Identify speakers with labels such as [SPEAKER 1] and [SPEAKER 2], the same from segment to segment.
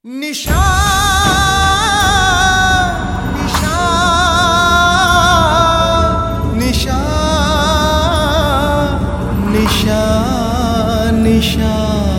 [SPEAKER 1] నిషా నిషా నిషా నిషా నిషా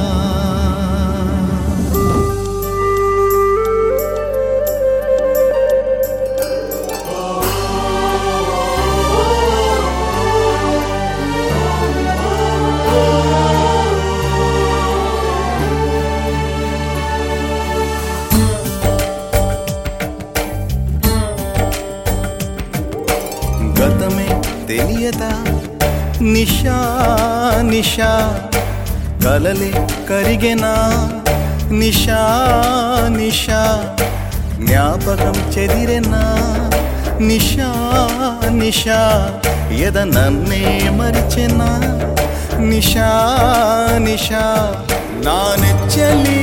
[SPEAKER 1] గతమే తెలియదా నిషా నిషా కలలే కరిగెనా నిషా నిషా జ్ఞాపకం చెదిరెనా నిషా నిషా ఎద నన్నే మరిచెనా నిషా నిషా నా నెచ్చలి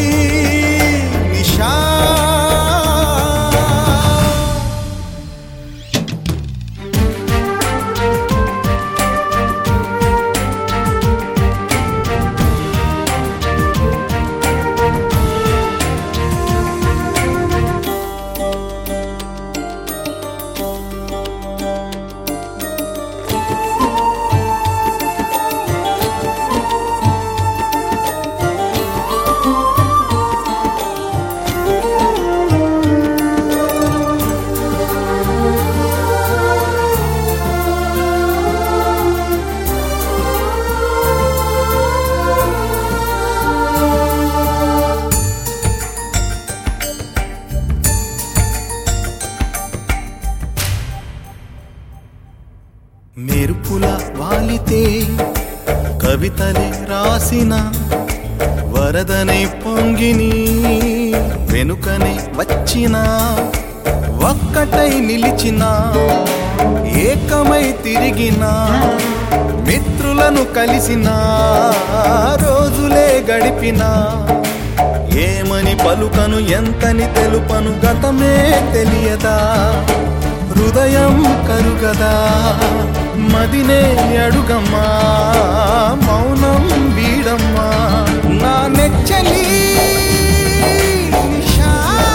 [SPEAKER 1] నిషా మెరుపుల వాలితే కవితలే రాసిన వరదనే పొంగిని వెనుకనే వచ్చిన ఒక్కటై నిలిచిన ఏకమై తిరిగిన మిత్రులను కలిసిన రోజులే గడిపిన ఏమని పలుకను ఎంతని తెలుపను గతమే తెలియదా హృదయం కరుగదా మదినే అడుగమ్మా మౌనం వీడమ్మా నా నెచ్చలి నిషా.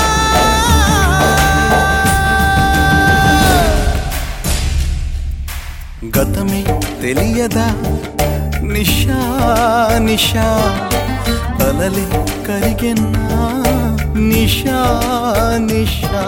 [SPEAKER 1] గతమే తెలియదా నిషా నిషా అలలే కరిగెన్నా నిషా నిషా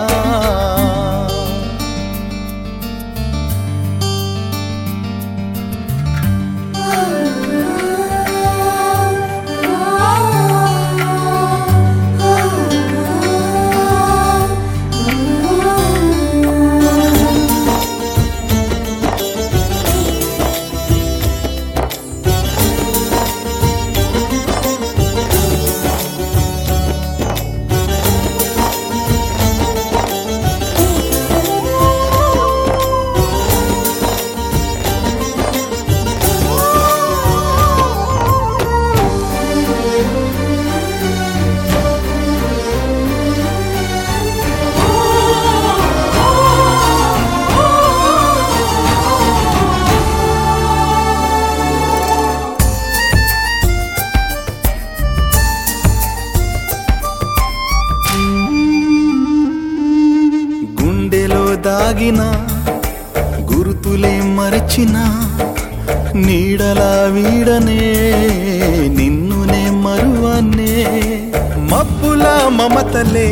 [SPEAKER 1] గుండెలో దాగిన గురుతులే మరచిన నీడలా వీడనే నిన్నునే మరువనే మబ్బుల మమతలే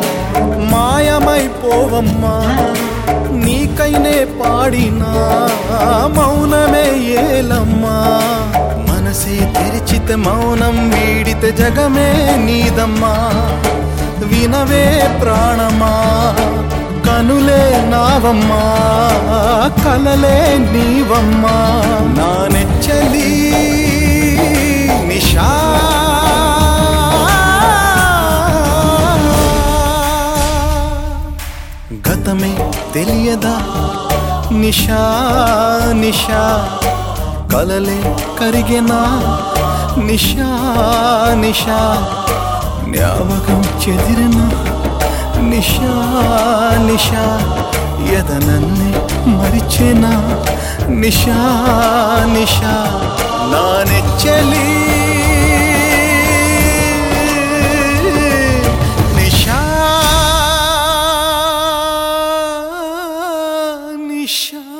[SPEAKER 1] మాయమైపోవమ్మా నీకైనే పాడినా మౌనమే ఏలమ్మా మనసే తెరిచితే మౌనం వీడితే జగమే నీదమ్మా వినవే ప్రాణమా కనులే నావమ్మా కలలే నీవమ్మా నా నెచ్చలి నిషా గతమే తెలియదా నిషా నిషా కలలే కరిగెనా నిషా నిషా జ్ఞాపకం చెదిరిన నిషా నిషా ఎదనన్నే మరిచెన నిషా నిషా నా నెచ్చలి నిషా